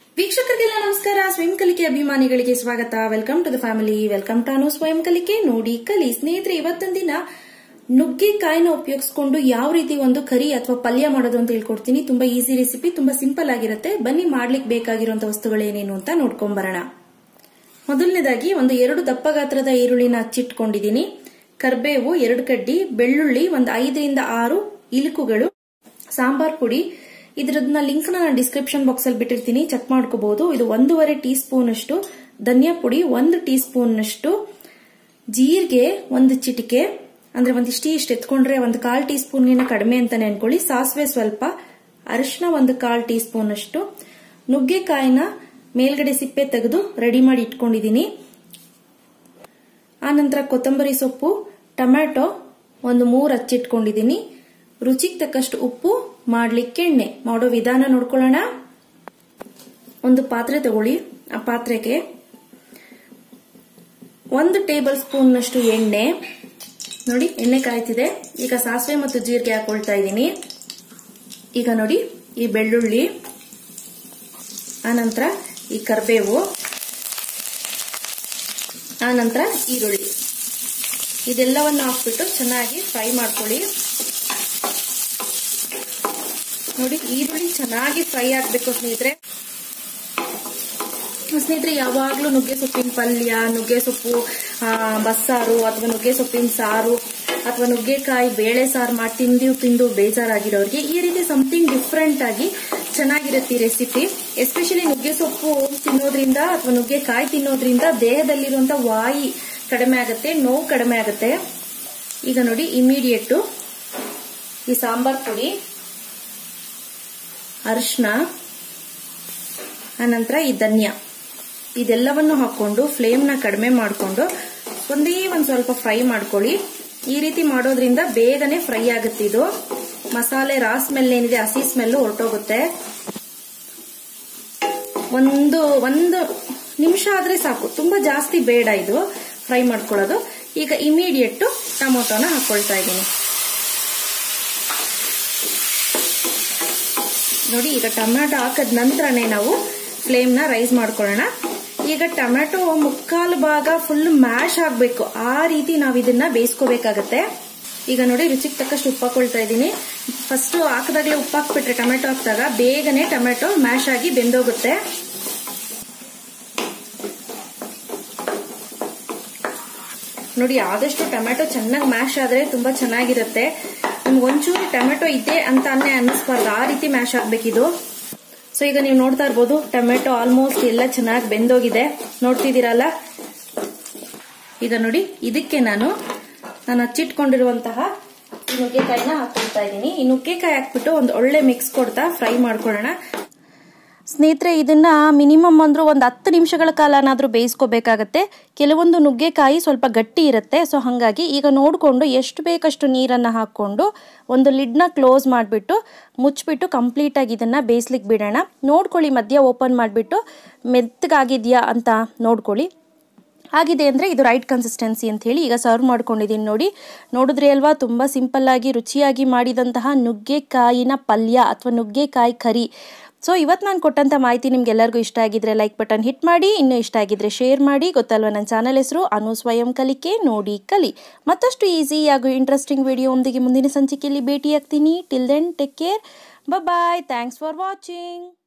ವೀಕ್ಷಕರಿಗೆಲ್ಲ ನಮಸ್ಕಾರ ಸ್ವಯಂ ಕಲಿಕೆ ಅಭಿಮಾನಿಗಳಿಗೆ ಸ್ವಾಗತ welcome to the family welcome ಟಾನು ಸ್ವಯಂ ಕಲಿಕೆ ನೋಡಿ ಕಲಿ ಸ್ನೇಹಿತರೆ ಇವತ್ತೊಂದು ದಿನ ನುಗ್ಗೆಕಾಯಿನ ಉಪಯೋಗಿಸ್ಕೊಂಡು ಯಾವ ರೀತಿ ಒಂದು ಕರಿ ಅಥವಾ ಪಲ್ಯ ಮಾಡೋದು ಅಂತ ಹೇಳ್ಕೊಡ್ತೀನಿ ತುಂಬಾ ಈಸಿ ರೆಸಿಪಿ ತುಂಬಾ ಸಿಂಪಲ್ ಆಗಿರುತ್ತೆ ಬನ್ನಿ ಮಾಡ್ಲಿಕ್ಕೆ ಬೇಕಾಗಿರುವಂತ ವಸ್ತುಗಳೇನೇನು ಅಂತ ನೋಡ್ಕೊಂಬರೋಣ ಮೊದಲನೇದಾಗಿ ಒಂದು ಎರಡು ದಪ್ಪ ಗಾತ್ರದ ಈರುಳ್ಳಿನ ಹಚ್ಚಿಟ್ಕೊಂಡಿದ್ದೀನಿ ಕರ್ಬೇವು ಎರಡು ಕಡ್ಡಿ ಬೆಳ್ಳುಳ್ಳಿ ಒಂದು ಐದರಿಂದ ಆರು ಇಲುಕುಗಳು ಸಾಂಬಾರ್ ಪುಡಿ ಇದ್ರದ್ನ ಲಿಂಕ್ ನಾನು ಡಿಸ್ಕ್ರಿಪ್ಷನ್ ಬಾಕ್ಸ್ ಅಲ್ಲಿ ಬಿಟ್ಟಿರ್ತೀನಿ ಚೆಕ್ ಮಾಡ್ಕೋಬಹುದು ಇದು ಒಂದೂವರೆ ಟೀ ಸ್ಪೂನ್ ಅಷ್ಟು ಧನಿಯಾ ಪುಡಿ ಒಂದು ಟೀ ಸ್ಪೂನ್ ಅಷ್ಟು ಜೀರಿಗೆ ಒಂದು ಚಿಟಿಕೆ ಅಂದ್ರೆ ಒಂದಿಷ್ಟು ಇಷ್ಟು ಎತ್ಕೊಂಡ್ರೆ ಒಂದು ಕಾಲ್ ಟೀ ಸ್ಪೂನ್ಗಿನ ಕಡಿಮೆ ಅಂತಾನೆ ಅನ್ಕೊಳ್ಳಿ ಸಾಸಿವೆ ಸ್ವಲ್ಪ ಅರಿಶಿನ ಒಂದು ಕಾಲ್ ಟೀ ಸ್ಪೂನ್ ಅಷ್ಟು ನುಗ್ಗೆಕಾಯಿನ ಮೇಲ್ಗಡೆ ಸಿಪ್ಪೆ ತೆಗೆದು ರೆಡಿ ಮಾಡಿ ಇಟ್ಕೊಂಡಿದ್ದೀನಿ ಆನಂತರ ಕೊತ್ತಂಬರಿ ಸೊಪ್ಪು ಟೊಮ್ಯಾಟೊ ಒಂದು ಮೂರು ಹಚ್ಚಿಟ್ಕೊಂಡಿದ್ದೀನಿ ರುಚಿಗೆ ತಕ್ಕಷ್ಟು ಉಪ್ಪು ಮಾಡ್ಲಿಕ್ಕೆ ಎಣ್ಣೆ ಮಾಡೋ ವಿಧಾನ ನೋಡ್ಕೊಳ್ಳೋಣ ಒಂದು ಪಾತ್ರೆ ತಗೊಳ್ಳಿ ಆ ಪಾತ್ರೆಗೆ ಒಂದು ಟೇಬಲ್ ಸ್ಪೂನ್ ನಷ್ಟು ಎಣ್ಣೆ ನೋಡಿ ಎಣ್ಣೆ ಕಾಯ್ತಿದೆ ಈಗ ಸಾಸಿವೆ ಮತ್ತು ಜೀರಿಗೆ ಹಾಕೊಳ್ತಾ ಇದ್ದೀನಿ ಈಗ ನೋಡಿ ಈ ಬೆಳ್ಳುಳ್ಳಿ ಆನಂತರ ಈ ಕರ್ಬೇವು ಆನಂತರ ಈರುಳ್ಳಿ ಇದೆಲ್ಲವನ್ನು ಹಾಕ್ಬಿಟ್ಟು ಚೆನ್ನಾಗಿ ಫ್ರೈ ಮಾಡ್ಕೊಳ್ಳಿ ನೋಡಿ ಈರುಳ್ಳಿ ಚೆನ್ನಾಗಿ ಫ್ರೈ ಆಗ್ಬೇಕು ಸ್ನೇಹಿತರೆ ಸ್ನೇಹಿತರೆ ಯಾವಾಗ್ಲೂ ನುಗ್ಗೆ ಸೊಪ್ಪಿನ ಪಲ್ಯ ನುಗ್ಗೆ ಸೊಪ್ಪು ಬಸ್ಸಾರು ಅಥವಾ ನುಗ್ಗೆ ಸೊಪ್ಪಿನ ಸಾರು ಅಥವಾ ನುಗ್ಗೆಕಾಯಿ ಬೇಳೆ ಸಾರು ಮಾಡಿ ತಿಂದು ತಿಂದು ಬೇಜಾರಾಗಿರೋರಿಗೆ ಈ ರೀತಿ ಸಮಥಿಂಗ್ ಡಿಫ್ರೆಂಟ್ ಆಗಿ ಚೆನ್ನಾಗಿರುತ್ತೆ ಈ ರೆಸಿಪಿ ಎಸ್ಪೆಷಲಿ ನುಗ್ಗೆ ಸೊಪ್ಪು ತಿನ್ನೋದ್ರಿಂದ ಅಥವಾ ನುಗ್ಗೆಕಾಯಿ ತಿನ್ನೋದ್ರಿಂದ ದೇಹದಲ್ಲಿರುವಂತ ವಾಯಿ ಕಡಿಮೆ ಆಗುತ್ತೆ ನೋವು ಕಡಿಮೆ ಆಗುತ್ತೆ ಈಗ ನೋಡಿ ಇಮಿಡಿಯೇಟ್ ಈ ಸಾಂಬಾರ್ ಪುಡಿ ಅರಿಶಿನ ಆನಂತರ ಈ ಧನ್ಯ ಇದೆಲ್ಲವನ್ನು ಹಾಕೊಂಡು ಫ್ಲೇಮ್ ನ ಕಡಿಮೆ ಮಾಡಿಕೊಂಡು ಒಂದೇ ಒಂದ್ ಸ್ವಲ್ಪ ಫ್ರೈ ಮಾಡ್ಕೊಳ್ಳಿ ಈ ರೀತಿ ಮಾಡೋದ್ರಿಂದ ಬೇಗನೆ ಫ್ರೈ ಆಗುತ್ತೆ ಇದು ಮಸಾಲೆ ರಾ ಸ್ಮೆಲ್ ಏನಿದೆ ಹಸಿ ಸ್ಮೆಲ್ ಹೊರಟೋಗುತ್ತೆ ಒಂದು ಒಂದು ನಿಮಿಷ ಆದ್ರೆ ಸಾಕು ತುಂಬಾ ಜಾಸ್ತಿ ಬೇಡ ಇದು ಫ್ರೈ ಮಾಡ್ಕೊಳ್ಳೋದು ಈಗ ಇಮಿಡಿಯೇಟ್ ಟೊಮೊಟೊನ ಹಾಕೊಳ್ತಾ ಇದ್ದೀನಿ ನೋಡಿ ಈಗ ಟೊಮ್ಯಾಟೊ ಹಾಕದ ನಂತರನೇ ನಾವು ಫ್ಲೇಮ್ ನ ರೈಸ್ ಮಾಡ್ಕೊಳ್ಳೋಣ ಈಗ ಟೊಮ್ಯಾಟೊ ಮುಕ್ಕಾಲು ಭಾಗ ಫುಲ್ ಮ್ಯಾಶ್ ಆಗ್ಬೇಕು ಆ ರೀತಿ ನಾವು ಇದನ್ನ ಬೇಯಿಸ್ಕೋಬೇಕಾಗತ್ತೆ ಈಗ ನೋಡಿ ರುಚಿಗೆ ತಕ್ಕಷ್ಟು ಉಪ್ಪು ಹಾಕೊಳ್ತಾ ಇದ್ದೀನಿ ಫಸ್ಟ್ ಹಾಕದಾಗ್ಲೇ ಉಪ್ಪು ಹಾಕ್ಬಿಟ್ರೆ ಟೊಮೆಟೊ ಹಾಕಿದಾಗ ಬೇಗನೆ ಟೊಮೆಟೊ ಮ್ಯಾಶ್ ಆಗಿ ಬೆಂದೋಗುತ್ತೆ ನೋಡಿ ಆದಷ್ಟು ಟೊಮೆಟೊ ಚೆನ್ನಾಗಿ ಮ್ಯಾಶ್ ಆದ್ರೆ ತುಂಬಾ ಚೆನ್ನಾಗಿರುತ್ತೆ ನಿಮ್ಗೆ ಒಂಚೂರು ಟೊಮೆಟೊ ಇದೆ ಅಂತಾನೆ ಅನ್ನಿಸ್ಬಾರ್ದು ಆ ರೀತಿ ಮ್ಯಾಶ್ ಆಗ್ಬೇಕಿದು ಸೊ ಈಗ ನೀವು ನೋಡ್ತಾ ಇರ್ಬೋದು ಟೊಮೆಟೊ ಆಲ್ಮೋಸ್ಟ್ ಎಲ್ಲ ಚೆನ್ನಾಗಿ ಬೆಂದೋಗಿದೆ ನೋಡ್ತಿದ್ದೀರಲ್ಲ ಈಗ ನೋಡಿ ಇದಕ್ಕೆ ನಾನು ನಾನು ಹಚ್ಚಿಟ್ಕೊಂಡಿರುವಂತಹ ನುಗ್ಗೆಕಾಯಿನ ಹಾಕೊಳ್ತಾ ಇದ್ದೀನಿ ಈ ನುಗ್ಗೆಕಾಯಿ ಹಾಕ್ಬಿಟ್ಟು ಒಂದು ಒಳ್ಳೆ ಮಿಕ್ಸ್ ಕೊಡ್ತಾ ಫ್ರೈ ಮಾಡ್ಕೊಳ್ಳೋಣ ಸ್ನೇಹಿತರೆ ಇದನ್ನ ಮಿನಿಮಮ್ ಅಂದ್ರೂ ಒಂದು ಹತ್ತು ನಿಮಿಷಗಳ ಕಾಲನಾದರೂ ಬೇಯಿಸ್ಕೋಬೇಕಾಗತ್ತೆ ಕೆಲವೊಂದು ನುಗ್ಗೆಕಾಯಿ ಸ್ವಲ್ಪ ಗಟ್ಟಿ ಇರುತ್ತೆ ಸೊ ಹಾಗಾಗಿ ಈಗ ನೋಡಿಕೊಂಡು ಎಷ್ಟು ಬೇಕಷ್ಟು ನೀರನ್ನು ಹಾಕ್ಕೊಂಡು ಒಂದು ಲಿಡ್ನ ಕ್ಲೋಸ್ ಮಾಡಿಬಿಟ್ಟು ಮುಚ್ಚಿಬಿಟ್ಟು ಕಂಪ್ಲೀಟಾಗಿ ಇದನ್ನು ಬೇಯಿಸ್ಲಿಕ್ಕೆ ಬಿಡೋಣ ನೋಡ್ಕೊಳ್ಳಿ ಮಧ್ಯ ಓಪನ್ ಮಾಡಿಬಿಟ್ಟು ಮೆತ್ತಗಾಗಿದೆಯಾ ಅಂತ ನೋಡ್ಕೊಳ್ಳಿ ಆಗಿದೆ ಅಂದರೆ ಇದು ರೈಟ್ ಕನ್ಸಿಸ್ಟೆನ್ಸಿ ಅಂತ ಹೇಳಿ ಈಗ ಸರ್ವ್ ಮಾಡ್ಕೊಂಡಿದ್ದೀನಿ ನೋಡಿ ನೋಡಿದ್ರಿ ಅಲ್ವಾ ತುಂಬ ಸಿಂಪಲ್ಲಾಗಿ ರುಚಿಯಾಗಿ ಮಾಡಿದಂತಹ ನುಗ್ಗೆಕಾಯಿನ ಪಲ್ಯ ಅಥವಾ ನುಗ್ಗೆಕಾಯಿ ಕರಿ ಸೊ ಇವತ್ತು ನಾನು ಕೊಟ್ಟಂಥ ಮಾಹಿತಿ ನಿಮ್ಗೆಲ್ಲರಿಗೂ ಇಷ್ಟ ಆಗಿದ್ರೆ ಲೈಕ್ ಬಟನ್ ಹಿಟ್ ಮಾಡಿ ಇನ್ನೂ ಇಷ್ಟ ಆಗಿದ್ರೆ ಶೇರ್ ಮಾಡಿ ಗೊತ್ತಲ್ವ ನನ್ನ ಚಾನಲ್ ಹೆಸರು ಅನು ಸ್ವಯಂ ಕಲಿಕೆ ನೋಡಿ ಕಲಿ ಮತ್ತಷ್ಟು ಈಸಿ ಹಾಗೂ ಇಂಟ್ರೆಸ್ಟಿಂಗ್ ವಿಡಿಯೋ ಒಂದಿಗೆ ಮುಂದಿನ ಸಂಚಿಕೆಯಲ್ಲಿ ಭೇಟಿಯಾಗ್ತೀನಿ till then take care bye thanks for watching